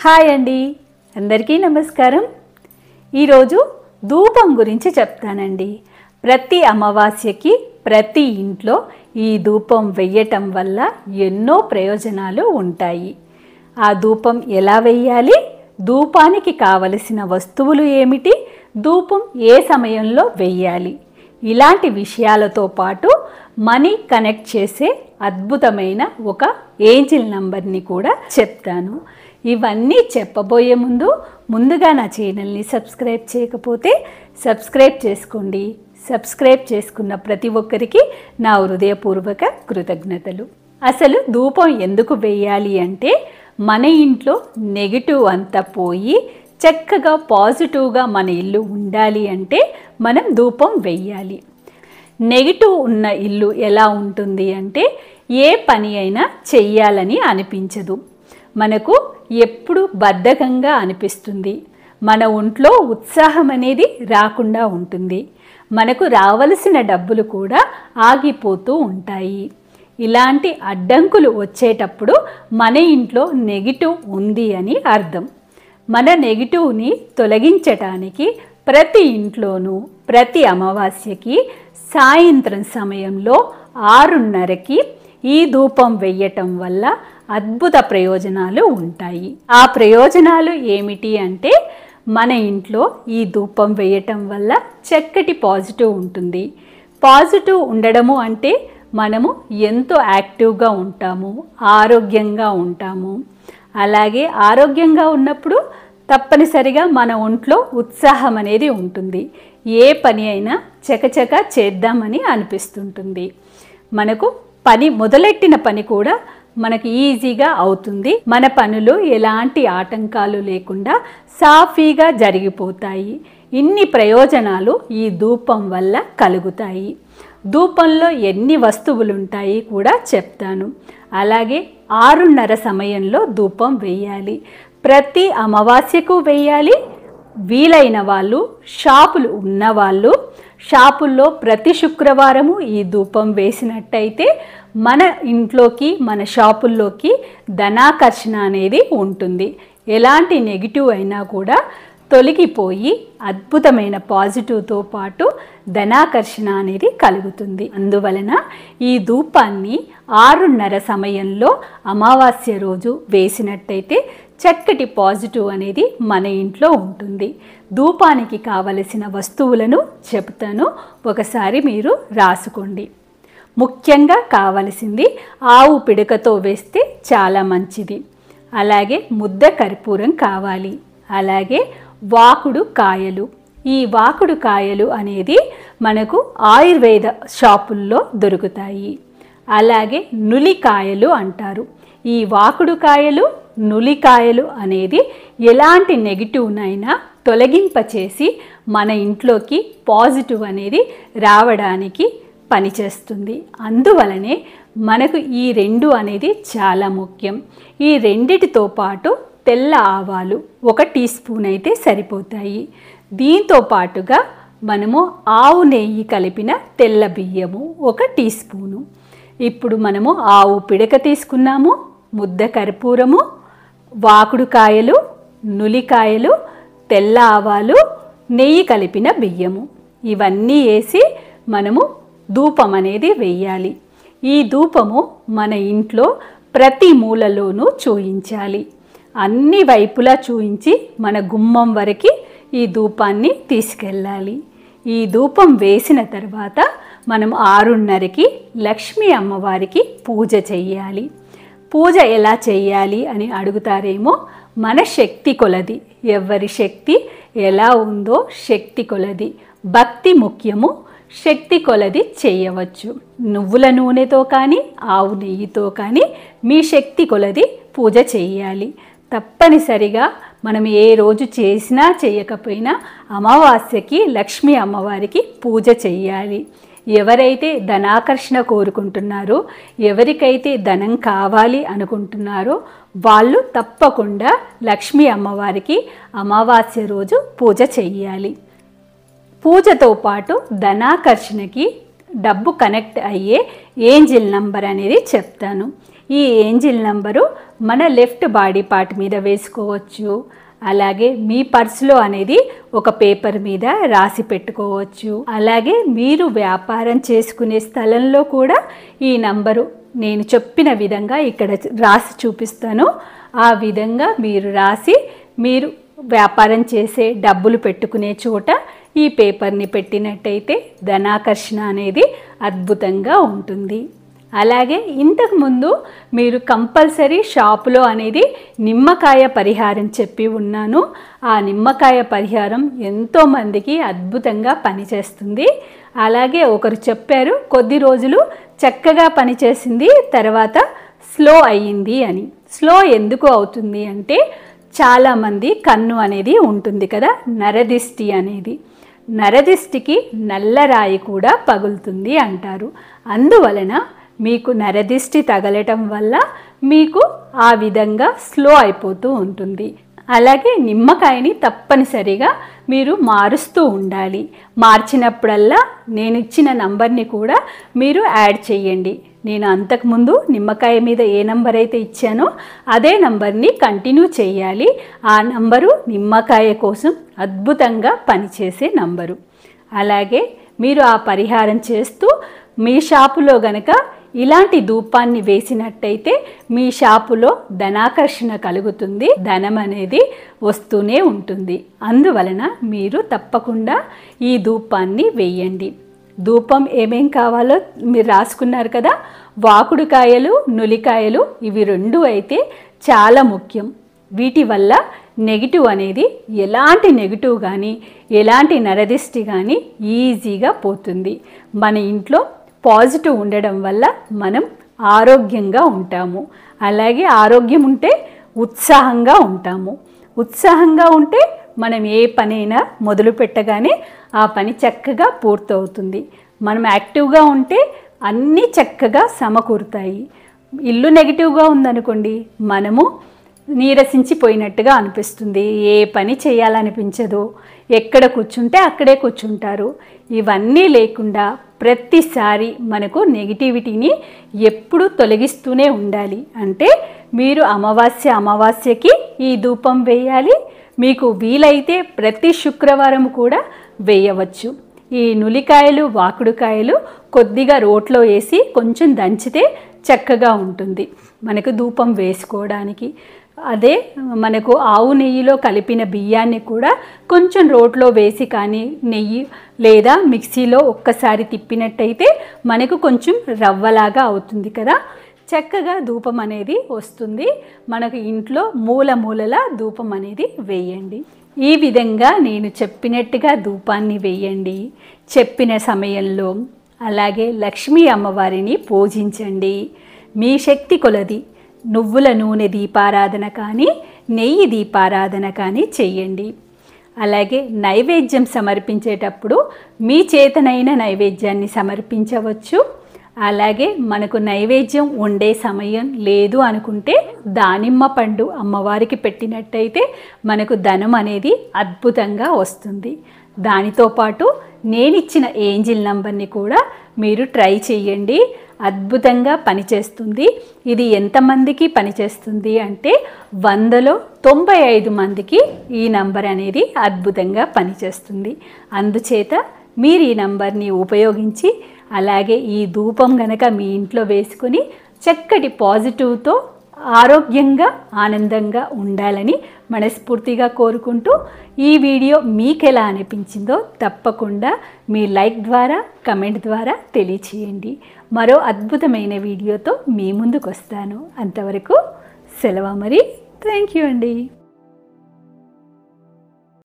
hi అండి అందరికీ నమస్కారం ఈరోజు ధూపం గురించి చెప్తానండి ప్రతి అమావాస్యకి ప్రతి ఇంట్లో ఈ ధూపం వెయ్యటం వల్ల ఎన్నో ప్రయోజనాలు ఉంటాయి ఆ ధూపం ఎలా వెయ్యాలి ధూపానికి కావలసిన వస్తువులు ఏమిటి ధూపం ఏ సమయంలో వెయ్యాలి ఇలాంటి విషయాలతో పాటు మనీ కనెక్ట్ చేసే అద్భుతమైన ఒక ఏంజిల్ నంబర్ని కూడా చెప్తాను ఇవన్నీ చెప్పబోయే ముందు ముందుగా నా ఛానల్ని సబ్స్క్రైబ్ చేయకపోతే సబ్స్క్రైబ్ చేసుకోండి సబ్స్క్రైబ్ చేసుకున్న ప్రతి ఒక్కరికి నా హృదయపూర్వక కృతజ్ఞతలు అసలు ధూపం ఎందుకు వేయాలి అంటే మన ఇంట్లో నెగిటివ్ అంతా పోయి చక్కగా పాజిటివ్గా మన ఇల్లు ఉండాలి అంటే మనం ధూపం వెయ్యాలి నెగిటివ్ ఉన్న ఇల్లు ఎలా ఉంటుంది అంటే ఏ పని అయినా చెయ్యాలని అనిపించదు మనకు ఎప్పుడు బద్ధకంగా అనిపిస్తుంది మన ఒంట్లో ఉత్సాహం అనేది రాకుండా ఉంటుంది మనకు రావలసిన డబ్బులు కూడా ఆగిపోతూ ఉంటాయి ఇలాంటి అడ్డంకులు వచ్చేటప్పుడు మన ఇంట్లో నెగిటివ్ ఉంది అని అర్థం మన నెగిటివ్ని తొలగించటానికి ప్రతి ఇంట్లోనూ ప్రతి అమావాస్యకి సాయంత్రం సమయంలో ఆరున్నరకి ఈ ధూపం వెయ్యటం వల్ల అద్భుత ప్రయోజనాలు ఉంటాయి ఆ ప్రయోజనాలు ఏమిటి అంటే మన ఇంట్లో ఈ ధూపం వేయటం వల్ల చక్కటి పాజిటివ్ ఉంటుంది పాజిటివ్ ఉండడము అంటే మనము ఎంతో యాక్టివ్గా ఉంటాము ఆరోగ్యంగా ఉంటాము అలాగే ఆరోగ్యంగా ఉన్నప్పుడు తప్పనిసరిగా మన ఒంట్లో ఉత్సాహం అనేది ఉంటుంది ఏ పని అయినా చకచక చేద్దామని అనిపిస్తుంటుంది మనకు పని మొదలెట్టిన పని కూడా మనకి ఈజీగా అవుతుంది మన పనులు ఎలాంటి ఆటంకాలు లేకుండా సాఫీగా జరిగిపోతాయి ఇన్ని ప్రయోజనాలు ఈ ధూపం వల్ల కలుగుతాయి ధూపంలో ఎన్ని వస్తువులు ఉంటాయి కూడా చెప్తాను అలాగే ఆరున్నర సమయంలో ధూపం వేయాలి ప్రతి అమావాస్యకు వేయాలి వీలైన వాళ్ళు షాపులు ఉన్నవాళ్ళు షాపుల్లో ప్రతి శుక్రవారము ఈ ధూపం వేసినట్టయితే మన ఇంట్లోకి మన షాపుల్లోకి ధనాకర్షణ అనేది ఉంటుంది ఎలాంటి నెగిటివ్ అయినా కూడా తొలగిపోయి అద్భుతమైన పాజిటివ్తో పాటు ధనాకర్షణ అనేది కలుగుతుంది అందువలన ఈ ధూపాన్ని ఆరున్నర సమయంలో అమావాస్య రోజు వేసినట్టయితే చక్కటి పాజిటివ్ అనేది మన ఇంట్లో ఉంటుంది ధూపానికి కావలసిన వస్తువులను చెప్తాను ఒకసారి మీరు రాసుకోండి ముఖ్యంగా కావలసింది ఆవు పిడకతో వేస్తే చాలా మంచిది అలాగే ముద్ద కర్పూరం కావాలి అలాగే వాకుడు కాయలు ఈ వాకుడు కాయలు అనేది మనకు ఆయుర్వేద షాపుల్లో దొరుకుతాయి అలాగే నులికాయలు అంటారు ఈ వాకుడు కాయలు నులికాయలు అనేది ఎలాంటి నెగిటివ్నైనా తొలగింపచేసి మన ఇంట్లోకి పాజిటివ్ అనేది రావడానికి పనిచేస్తుంది అందువలనే మనకు ఈ రెండు అనేది చాలా ముఖ్యం ఈ రెండిటితో పాటు తెల్ల ఆవాలు ఒక టీ స్పూన్ అయితే సరిపోతాయి దీంతో పాటుగా మనము ఆవు నెయ్యి కలిపిన తెల్ల బియ్యము ఒక టీ స్పూను ఇప్పుడు మనము ఆవు పిడక తీసుకున్నాము ముద్ద కర్పూరము వాకుడుకాయలు నులికాయలు తెల్ల ఆవాలు నెయ్యి కలిపిన బియ్యము ఇవన్నీ వేసి మనము ధూపం అనేది వెయ్యాలి ఈ ధూపము మన ఇంట్లో ప్రతి మూలలోనూ చూయించాలి అన్ని వైపులా చూయించి మన గుమ్మం వరకు ఈ ధూపాన్ని తీసుకెళ్ళాలి ఈ ధూపం వేసిన తర్వాత మనం ఆరున్నరకి లక్ష్మీ అమ్మవారికి పూజ చెయ్యాలి పూజ ఎలా చెయ్యాలి అని అడుగుతారేమో మన శక్తి కొలది ఎవరి శక్తి ఎలా ఉందో శక్తి కొలది భక్తి ముఖ్యము శక్తి కొలది చేయవచ్చు నువ్వుల నూనెతో కానీ ఆవు నెయ్యితో కానీ మీ శక్తి కొలది పూజ చేయాలి తప్పనిసరిగా మనం ఏ రోజు చేసినా చేయకపోయినా అమావాస్యకి లక్ష్మీ అమ్మవారికి పూజ చేయాలి ఎవరైతే ధనాకర్షణ కోరుకుంటున్నారో ఎవరికైతే ధనం కావాలి అనుకుంటున్నారో వాళ్ళు తప్పకుండా లక్ష్మీ అమ్మవారికి అమావాస్య రోజు పూజ చెయ్యాలి పూజతో పాటు ధనాకర్షణకి డబ్బు కనెక్ట్ అయ్యే ఏంజిల్ నంబర్ అనేది చెప్తాను ఈ ఏంజిల్ నంబరు మన లెఫ్ట్ బాడీ పార్ట్ మీద వేసుకోవచ్చు అలాగే మీ పర్సులో అనేది ఒక పేపర్ మీద రాసి పెట్టుకోవచ్చు అలాగే మీరు వ్యాపారం చేసుకునే స్థలంలో కూడా ఈ నంబరు నేను చెప్పిన విధంగా ఇక్కడ రాసి చూపిస్తాను ఆ విధంగా మీరు రాసి మీరు వ్యాపారం చేసే డబ్బులు పెట్టుకునే చోట ఈ పేపర్ని పెట్టినట్టయితే ధనాకర్షణ అనేది అద్భుతంగా ఉంటుంది అలాగే ఇంతకుముందు మీరు కంపల్సరీ షాపులో అనేది నిమ్మకాయ పరిహారం చెప్పి ఉన్నాను ఆ నిమ్మకాయ పరిహారం ఎంతోమందికి అద్భుతంగా పనిచేస్తుంది అలాగే ఒకరు చెప్పారు కొద్ది రోజులు చక్కగా పనిచేసింది తర్వాత స్లో అయ్యింది అని స్లో ఎందుకు అవుతుంది అంటే చాలామంది కన్ను అనేది ఉంటుంది కదా నరదిష్టి అనేది నరదిష్టికి నల్లరాయి కూడా పగులుతుంది అంటారు అందువలన మీకు నరదిష్టి తగలటం వల్ల మీకు ఆ విధంగా స్లో అయిపోతూ ఉంటుంది అలాగే నిమ్మకాయని తప్పనిసరిగా మీరు మారుస్తూ ఉండాలి మార్చినప్పుడల్లా నేను ఇచ్చిన నంబర్ని కూడా మీరు యాడ్ చేయండి నేను అంతకుముందు నిమ్మకాయ మీద ఏ నంబర్ అయితే ఇచ్చానో అదే నంబర్ని కంటిన్యూ చేయాలి ఆ నంబరు నిమ్మకాయ కోసం అద్భుతంగా పనిచేసే నంబరు అలాగే మీరు ఆ పరిహారం చేస్తూ మీ షాపులో గనక ఇలాంటి ధూపాన్ని వేసినట్టయితే మీ షాపులో ధనాకర్షణ కలుగుతుంది ధనం అనేది వస్తూనే ఉంటుంది అందువలన మీరు తప్పకుండా ఈ ధూపాన్ని వేయండి ధూపం ఏమేం కావాలో మీరు రాసుకున్నారు కదా వాకుడుకాయలు నులికాయలు ఇవి రెండు అయితే చాలా ముఖ్యం వీటి వల్ల నెగిటివ్ అనేది ఎలాంటి నెగిటివ్ కానీ ఎలాంటి నరదిష్టి కానీ ఈజీగా పోతుంది మన ఇంట్లో పాజిటివ్ ఉండడం వల్ల మనం ఆరోగ్యంగా ఉంటాము అలాగే ఆరోగ్యం ఉంటే ఉత్సాహంగా ఉంటాము ఉత్సాహంగా ఉంటే మనం ఏ పనైనా మొదలు పెట్టగానే ఆ పని చక్కగా పూర్తవుతుంది మనం యాక్టివ్గా ఉంటే అన్నీ చక్కగా సమకూరుతాయి ఇల్లు నెగిటివ్గా ఉందనుకోండి మనము నీరసించిపోయినట్టుగా అనిపిస్తుంది ఏ పని చేయాలనిపించదు ఎక్కడ కూర్చుంటే అక్కడే కూర్చుంటారు ఇవన్నీ లేకుండా ప్రతిసారి మనకు నెగిటివిటీని ఎప్పుడు తొలగిస్తూనే ఉండాలి అంటే మీరు అమావాస్య అమావాస్యకి ఈ ధూపం వేయాలి మీకు వీలైతే ప్రతి శుక్రవారం కూడా వేయవచ్చు ఈ నులికాయలు వాకుడుకాయలు కొద్దిగా రోట్లో వేసి కొంచెం దంచితే చక్కగా ఉంటుంది మనకు ధూపం వేసుకోవడానికి అదే మనకు ఆవు నెయ్యిలో కలిపిన బియ్యాన్ని కూడా కొంచెం రోట్లో వేసి కానీ నెయ్యి లేదా మిక్సీలో ఒక్కసారి తిప్పినట్టయితే మనకు కొంచెం రవ్వలాగా అవుతుంది కదా చక్కగా ధూపం అనేది వస్తుంది మనకు ఇంట్లో మూల మూలల ధూపం అనేది వేయండి ఈ విధంగా నేను చెప్పినట్టుగా ధూపాన్ని వేయండి చెప్పిన సమయంలో అలాగే లక్ష్మీ అమ్మవారిని పూజించండి మీ శక్తి కొలది నువ్వుల నూనె దీపారాధన కానీ నెయ్యి దీపారాధన కానీ చెయ్యండి అలాగే నైవేద్యం సమర్పించేటప్పుడు మీ చేతనైన నైవేద్యాన్ని సమర్పించవచ్చు అలాగే మనకు నైవేద్యం వండే సమయం లేదు అనుకుంటే దానిమ్మ పండు అమ్మవారికి పెట్టినట్టయితే మనకు ధనం అనేది అద్భుతంగా వస్తుంది దానితో పాటు నేనిచ్చిన ఏంజిల్ నంబర్ని కూడా మీరు ట్రై చేయండి అద్భుతంగా పనిచేస్తుంది ఇది ఎంతమందికి పనిచేస్తుంది అంటే వందలో తొంభై ఐదు మందికి ఈ నంబర్ అనేది అద్భుతంగా పనిచేస్తుంది అందుచేత మీరు ఈ నంబర్ని ఉపయోగించి అలాగే ఈ ధూపం గనక మీ ఇంట్లో వేసుకొని చక్కటి పాజిటివ్తో ఆరోగ్యంగా ఆనందంగా ఉండాలని మనస్ఫూర్తిగా కోరుకుంటూ ఈ వీడియో మీకు ఎలా అనిపించిందో తప్పకుండా మీ లైక్ ద్వారా కమెంట్ ద్వారా తెలియచేయండి మరో అద్భుతమైన వీడియోతో మీ ముందుకు వస్తాను అంతవరకు సెలవు మరి థ్యాంక్ యూ అండి